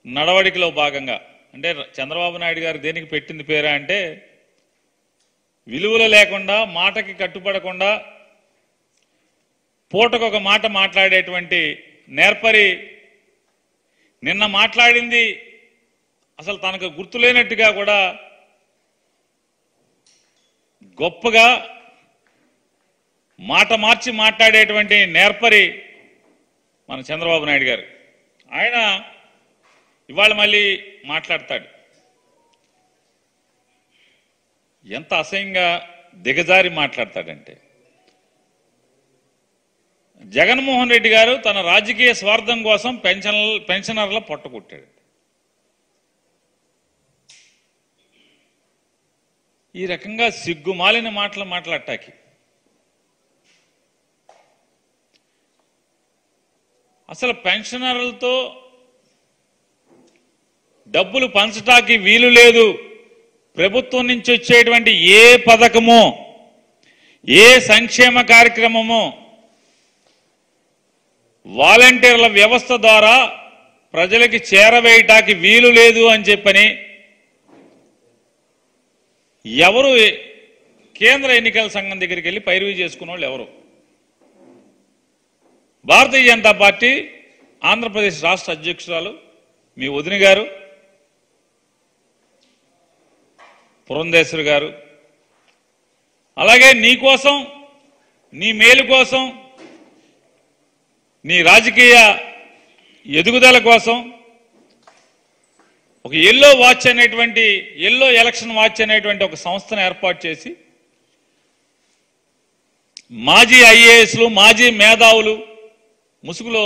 నడవడికలో భాగంగా అంటే చంద్రబాబు నాయుడు గారు దేనికి పెట్టింది పేరా అంటే విలువలు లేకుండా మాటకి కట్టుబడకుండా పూటకు ఒక మాట మాట్లాడేటువంటి నేర్పరి నిన్న మాట్లాడింది అసలు తనకు గుర్తులేనట్టుగా కూడా గొప్పగా మాట మార్చి మాట్లాడేటువంటి నేర్పరి మన చంద్రబాబు నాయుడు గారు ఆయన ఇవాళ మళ్ళీ మాట్లాడతాడు ఎంత అసహ్యంగా దిగజారి మాట్లాడతాడంటే జగన్మోహన్ రెడ్డి గారు తన రాజకీయ స్వార్థం కోసం పెన్షన్ పెన్షనర్ల పొట్టకొట్టాడు ఈ రకంగా సిగ్గుమాలిన మాటలు మాట్లాడటానికి అసలు పెన్షనర్లతో డబ్బులు పంచటానికి వీలు లేదు ప్రభుత్వం నుంచి వచ్చేటువంటి ఏ పథకము ఏ సంక్షేమ కార్యక్రమము వాలంటీర్ల వ్యవస్థ ద్వారా ప్రజలకి చేరవేయటానికి వీలు లేదు అని చెప్పని ఎవరు కేంద్ర ఎన్నికల సంఘం దగ్గరికి వెళ్ళి పైరువి చేసుకున్న వాళ్ళు ఎవరు భారతీయ జనతా పార్టీ ఆంధ్రప్రదేశ్ రాష్ట్ర అధ్యక్షురాలు మీ వదిన గారు పురంధేశ్వరి గారు అలాగే నీ కోసం నీ మేలు కోసం నీ రాజకీయ ఎదుగుదల కోసం ఒక ఎల్లో వాచ్ అనేటువంటి ఎల్లో ఎలక్షన్ వాచ్ అనేటువంటి ఒక సంస్థను ఏర్పాటు చేసి మాజీ ఐఏఎస్లు మాజీ మేధావులు ముసుగులో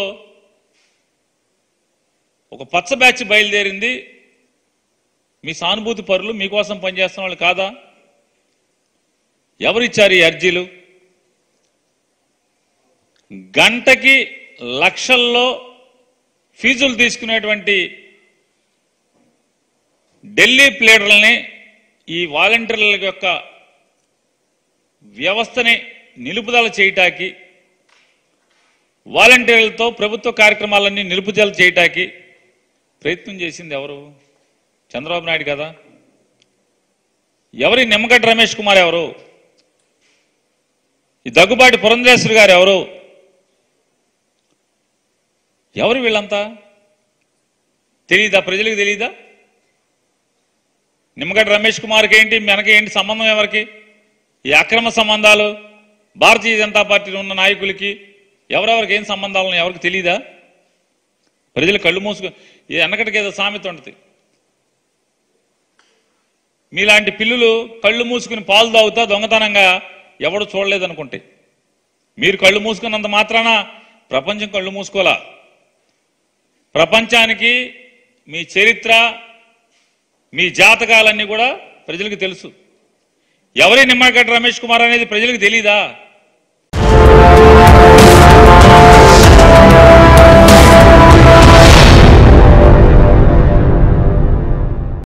ఒక పచ్చ బ్యాచ్ బయలుదేరింది మీ సానుభూతి పరులు మీకోసం పనిచేస్తున్న వాళ్ళు కాదా ఎవరిచ్చారు ఈ అర్జీలు గంటకి లక్షల్లో ఫీజులు తీసుకునేటువంటి ఢిల్లీ ప్లేడర్లని ఈ వాలంటీర్ల యొక్క వ్యవస్థని నిలుపుదల చేయటానికి వాలంటీర్లతో ప్రభుత్వ కార్యక్రమాలన్నీ నిలుపుదల చేయటానికి ప్రయత్నం చేసింది ఎవరు చంద్రబాబు నాయుడు కదా ఎవరి నిమ్మగడ్డ రమేష్ కుమార్ ఎవరు ఈ దగ్గుబాటి పురంధేశ్వరి గారు ఎవరు ఎవరు వీళ్ళంతా తెలీదా ప్రజలకు తెలీదా నిమ్మగడ్డ రమేష్ కుమార్కి ఏంటి మనకి ఏంటి సంబంధం ఎవరికి ఈ అక్రమ సంబంధాలు భారతీయ జనతా పార్టీలో ఉన్న నాయకులకి ఎవరెవరికి ఏం సంబంధాలు ఉన్నాయో ఎవరికి తెలీదా ప్రజలు కళ్ళు మూసుకు ఈ వెనకటికి ఏదో సామెత ఉంటుంది మీలాంటి పిల్లులు కళ్ళు మూసుకుని పాలు తాగుతా దొంగతనంగా ఎవడు చూడలేదనుకుంటే మీరు కళ్ళు మూసుకున్నంత మాత్రాన ప్రపంచం కళ్ళు మూసుకోలా ప్రపంచానికి మీ చరిత్ర మీ జాతకాలన్నీ కూడా ప్రజలకు తెలుసు ఎవరి నిమ్మగడ్డ రమేష్ కుమార్ అనేది ప్రజలకు తెలీదా